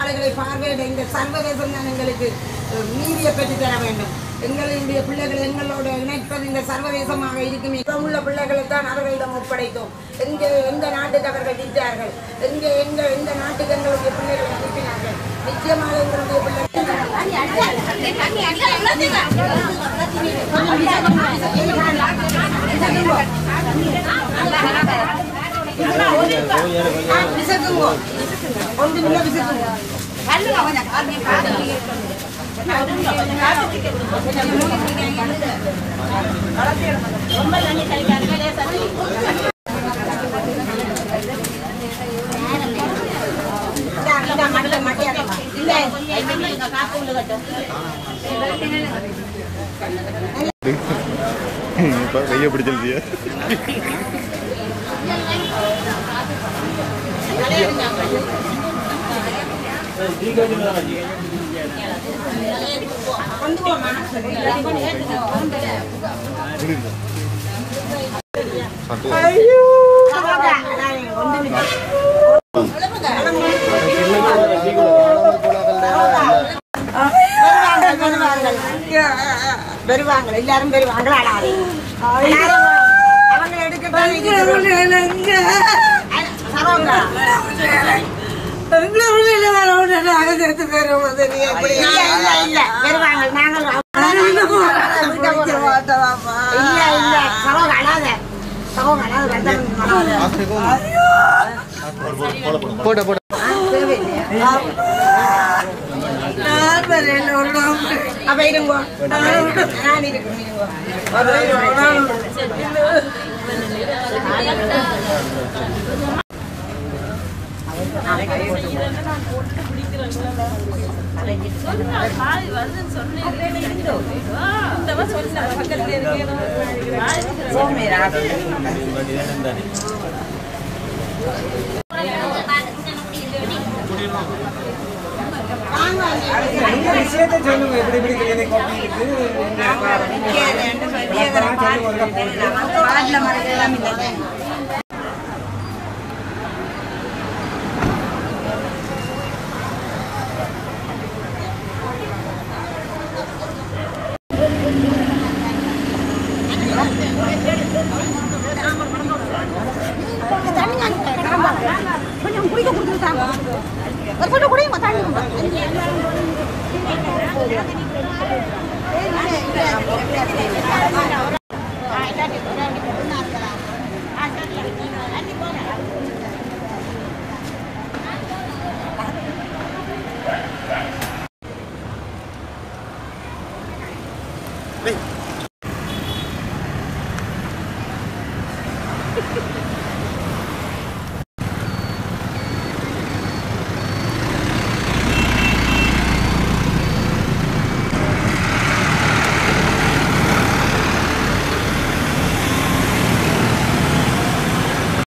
நாடுகளை பார்வையிட இந்த சர்வதேசம் தான் எங்களுக்கு அஹ், நீதியை பெற்று தர வேண்டும் எங்களுடைய பிள்ளைகள் எங்களோட இணைப்பது இந்த சர்வதேசமாக இருக்கும் இப்ப உள்ள பிள்ளைகளை தான் அவர்களிடம் ஒப்படைத்தோம் எங்கே எந்த நாட்டுக்கு அவர்கள் விற்றார்கள் எங்கே எங்க எந்த நாட்டுக்கு எங்களுடைய பிள்ளைகளை அனுப்பினார்கள் நிச்சயமாக எங்களுடைய பிள்ளைகள் விசக்குங்க ஒன்று மில்ல விசக்குங்க இந்தா, இந்தா, மட்டை, மட்டையாக்கம்மா. இல்ல, இப்போ கையை பிடிச்சிருந்தியா கொண்டு போமா வருவாங்க எல்லாரும் வருவாங்க அழாதே அவங்க எடுக்கட்டும் சரோங்கா இல்ல இல்ல இல்ல வருவாங்க நாங்கள் இல்ல இல்ல சரோங்க அழாத சரோங்க அழாத போட போட அப்ப இருங்கோ நான் இருக்கேன் விஷயத்தை சொல்லுங்க எப்படி எப்படி கிளியை கொட்டி இருக்கு டேய்